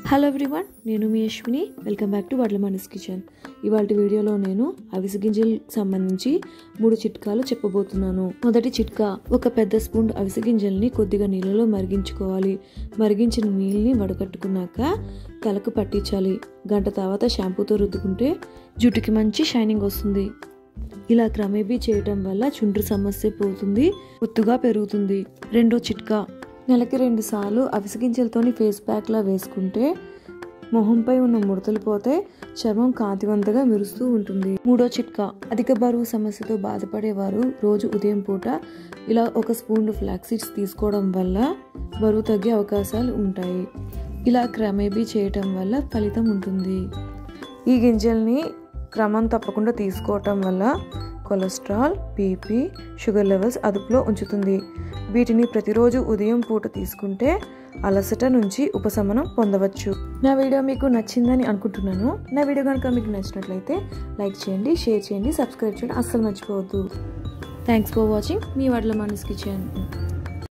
hello everyone నేను మీ Yashwini welcome back to Vadlamani's kitchen ఇవాళ వీడియోలో నేను అవిసె గింజలకు సంబంధించి మూడు చిట్కాలు చెప్పబోతున్నాను మొదటి చిట్కా ఒక పెద్ద స్పూన్ అవిసె గింజల్ని కొద్దిగా నీళ్ళలో మరిగించుకోవాలి మరిగించిన నీళ్ళని వడకట్టుకున్నాక తలకు పట్టించాలి గంట తర్వాత షాంపూతో రుద్దుకుంటే జుట్టుకి మంచి షైనింగ్ వస్తుంది ఇలా క్రమేపీ చేయటం వల్ల చుండ్రు సమస్య పోతుంది ఒత్తుగా పెరుగుతుంది రెండో చిట్కా నెలకి రెండు సార్లు అవిసె గింజలతోని ఫేస్ ప్యాక్లా వేసుకుంటే మొహంపై ఉన్న ముడతలు పోతే చర్మం కాంతివంతంగా మెరుస్తూ ఉంటుంది మూడో చిట్కా అధిక బరువు సమస్యతో బాధపడేవారు రోజు ఉదయం పూట ఇలా ఒక స్పూన్ ఫ్లాక్సీడ్స్ తీసుకోవడం వల్ల బరువు తగ్గే అవకాశాలు ఉంటాయి ఇలా క్రమేపీ చేయటం వల్ల ఫలితం ఉంటుంది ఈ గింజల్ని క్రమం తప్పకుండా తీసుకోవటం వల్ల కొలెస్ట్రాల్ బీపీ షుగర్ లెవెల్స్ అదుపులో ఉంచుతుంది వీటిని ప్రతిరోజు ఉదయం పూట తీసుకుంటే అలసట నుంచి ఉపశమనం పొందవచ్చు నా వీడియో మీకు నచ్చిందని అనుకుంటున్నాను నా వీడియో కనుక మీకు నచ్చినట్లయితే లైక్ చేయండి షేర్ చేయండి సబ్స్క్రైబ్ చేయండి అస్సలు మర్చిపోవద్దు థ్యాంక్స్ ఫర్ వాచింగ్ మీ వడ్ల మనస్ కిచెన్